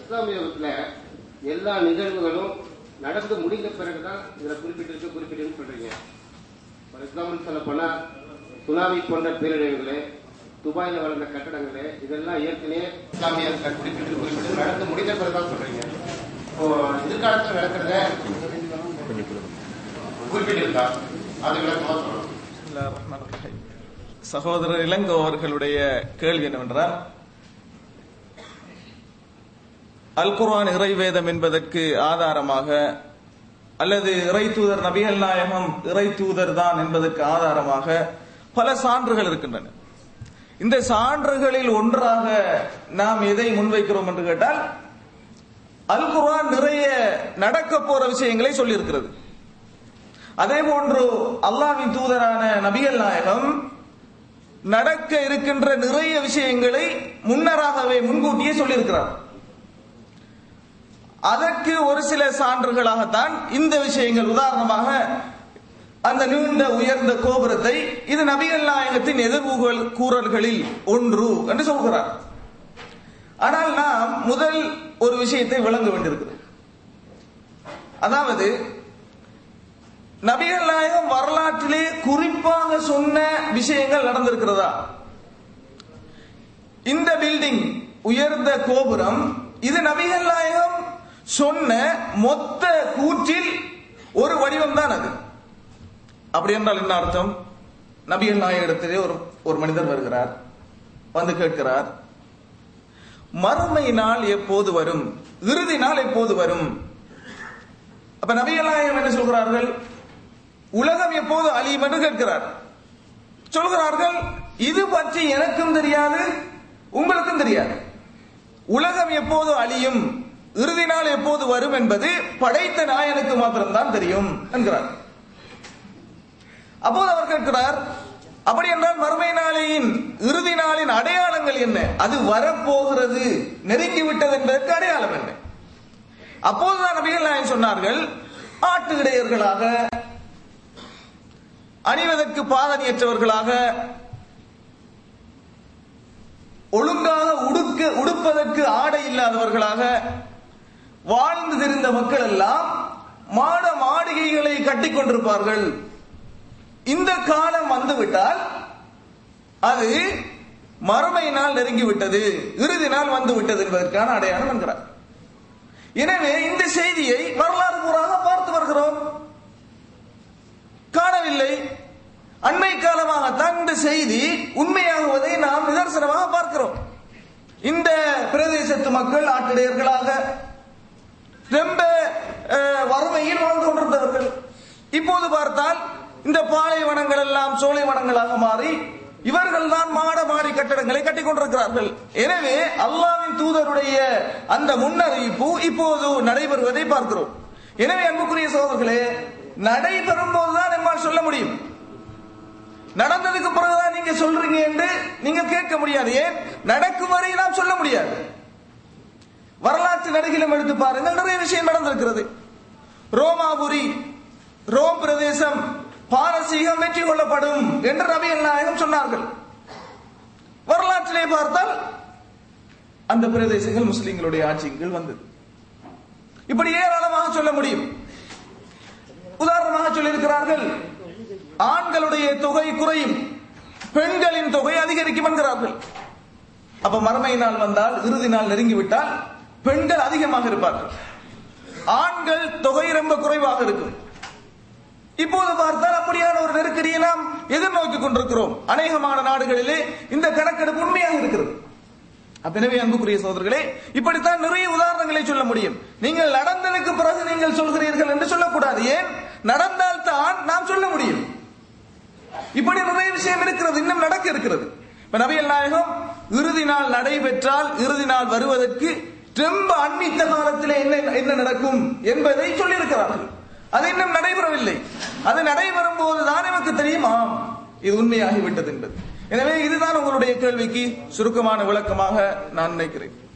இஸ்லாமியத்துல எல்லா நிகழ்வுகளும் நடந்து முடிந்த பிறகுதான் இதுல குறிப்பிட்டிருக்கு குறிப்பிட்டிருக்கு சொல்றீங்க ஃபார் எக்ஸாம்பிள் சொல்ல போனா சுனாமி போன்ற பேரிடர்களே துபாயில வளர்ந்த கட்டடங்களே இதெல்லாம் ஏற்கனவே இஸ்லாமிய குறிப்பிட்டு குறிப்பிட்டு நடந்து முடிந்த பிறகுதான் சொல்றீங்க இப்போ எதிர்காலத்தில் நடக்கிறத குறிப்பிட்டிருக்கா அது விளக்கமா சொல்லணும் பிஸ்மில்லாஹிர் ரஹ்மானிர் ரஹீம். சகோதரர் இளங்கோ அவர்களுடைய கேள்வி என்னவென்றால் அல் குர்ஆன் இறைவேதம் என்பதற்கு ஆதாரமாக அல்லது இறை தூதர் நபிகள் நாயகம் இறை தூதர் தான் என்பதற்கு ஆதாரமாக பல சான்றுகள் இருக்கின்றன இந்த சான்றுகளில் ஒன்றாக நாம் எதை முன்வைக்கிறோம் என்று கேட்டால் அல் குர்ஆன் நிறைய நடக்க போற விஷயங்களை சொல்லியிருக்கிறது அதே போன்று அல்லாஹ்வின் தூதரான நபிகள் நாயகம் நடக்க இருக்கின்ற நிறைய விஷயங்களை முன்னராகவே முன்கூட்டியே சொல்லியிருக்கிறார் அதற்கு ஒரு சில சான்றுகளாகத்தான் இந்த விஷயங்கள் உதாரணமாக அந்த நீண்ட உயர்ந்த கோபுரத்தை இது நபிகள் நாயகத்தின் எதிர்வுகள் கூறல்களில் ஒன்று என்று சொல்கிறார் ஆனால் நாம் முதல் ஒரு விஷயத்தை விளங்க வேண்டியிருக்கிறது அதாவது நபிகள் நாயகம் வரலாற்றிலே குறிப்பாக சொன்ன விஷயங்கள் நடந்திருக்கிறதா இந்த பில்டிங் உயர்ந்த கோபுரம் இது நபிகள் நாயகம் சொன்ன மொத்த கூற்றில் ஒரு வடிவம் தான் அது அப்படி என்றால் என்ன அர்த்தம் நபிகள் நாயகத்திலே ஒரு ஒரு மனிதர் வருகிறார் வந்து கேட்கிறார் மறுமை நாள் எப்போது வரும் இறுதி நாள் எப்போது வரும் அப்ப நபிகள் நாயகம் என்ன சொல்கிறார்கள் உலகம் எப்போது அழியும் என்று கேட்கிறார் சொல்கிறார்கள் இது பற்றி எனக்கும் தெரியாது உங்களுக்கும் தெரியாது உலகம் எப்போது அழியும் இறுதி நாள் எப்போது வரும் என்பது படைத்த நாயனுக்கு மாத்திரம்தான் தெரியும் என்கிறார் அப்போது அவர் கேட்கிறார் அப்படி என்றால் மறுமை நாளையின் இறுதி நாளின் அடையாளங்கள் என்ன அது வரப்போகிறது நெருங்கி விட்டது என்பதற்கு அடையாளம் என்ன அப்போதுதான் நபிகள் நாயன் சொன்னார்கள் ஆட்டு இடையர்களாக அணிவதற்கு பாதணியற்றவர்களாக ஒழுங்காக உடுக்க உடுப்பதற்கு ஆடை இல்லாதவர்களாக வாழ்ந்து தெரிந்த மக்கள் எல்லாம் மாட மாளிகைகளை கட்டிக் கொண்டிருப்பார்கள் இந்த காலம் வந்துவிட்டால் அது மறுமை நாள் நெருங்கிவிட்டது இறுதி நாள் வந்து விட்டது என்பதற்கான அடையாளம் என்கிறார் எனவே இந்த செய்தியை வரலாறு பூராக பார்த்து வருகிறோம் காணவில்லை அண்மை காலமாகத்தான் இந்த செய்தி உண்மையாகுவதை நாம் நிதர்சனமாக பார்க்கிறோம் இந்த பிரதேசத்து மக்கள் ஆட்டிடையர்களாக ரொம்ப அஹ், வறுமையில் வாழ்ந்து கொண்டிருந்தவர்கள் இப்போது பார்த்தால் இந்த பாலைவனங்கள் எல்லாம் சோலை வனங்களாக மாறி இவர்கள் தான் மாட மாடி கட்டடங்களை கட்டிக் கொண்டிருக்கிறார்கள் எனவே அல்லாவின் தூதருடைய அந்த முன்னறிவிப்பு இப்போது நடைபெறுவதை பார்க்கிறோம் எனவே அன்புக்குரிய சோதர்களே நடைபெறும் போதுதான் நம்மால் சொல்ல முடியும் நடந்ததுக்கு பிறகுதான் நீங்க சொல்றீங்க என்று நீங்க கேட்க முடியாது ஏன் நடக்கும் வரை நாம் சொல்ல முடியாது வரலாற்று நடிகளும் எடுத்து பாருங்கள் நிறைய விஷயம் நடந்திருக்கிறது ரோமாபுரி ரோம் பிரதேசம் பாரசீகம் வெற்றி கொள்ளப்படும் என்று நபிகள் நாயகம் சொன்னார்கள் வரலாற்றிலே பார்த்தால் அந்த பிரதேசங்கள் முஸ்லிம்களுடைய ஆட்சியின் கீழ் வந்தது இப்படி ஏராளமாக சொல்ல முடியும் உதாரணமாக சொல்லியிருக்கிறார்கள் ஆண்களுடைய தொகை குறையும் பெண்களின் தொகை அதிகரிக்கும் என்கிறார்கள் அப்ப மறுமை நாள் வந்தால் இறுதி நாள் நெருங்கிவிட்டால் பெண்கள் அதிகமாக இருப்பார்கள் ஆண்கள் தொகை ரொம்ப குறைவாக இருக்கும் இப்போது பார்த்தால் அப்படியான ஒரு நெருக்கடியை நாம் எதிர்நோக்கி கொண்டிருக்கிறோம் அநேகமான நாடுகளிலே இந்த கணக்கெடுப்பு உண்மையாக இருக்கிறது அப்ப எனவே அன்புக்குரிய சோதர்களே இப்படித்தான் நிறைய உதாரணங்களை சொல்ல முடியும் நீங்கள் நடந்ததுக்கு பிறகு நீங்கள் சொல்கிறீர்கள் என்று சொல்லக்கூடாது ஏன் நடந்தால் தான் நாம் சொல்ல முடியும் இப்படி நிறைய விஷயம் இருக்கிறது இன்னும் நடக்க இருக்கிறது இப்ப நபிகள் நாயகம் இறுதி நாள் நடைபெற்றால் இறுதி நாள் வருவதற்கு ரொம்ப அண்மித்த காலத்தில் என்ன என்ன நடக்கும் என்பதை சொல்லியிருக்கிறார்கள் அது இன்னும் நடைபெறவில்லை அது நடைபெறும் போதுதான் நமக்கு தெரியும் ஆம் இது உண்மையாகிவிட்டது என்பது எனவே இதுதான் உங்களுடைய கேள்விக்கு சுருக்கமான விளக்கமாக நான் நினைக்கிறேன்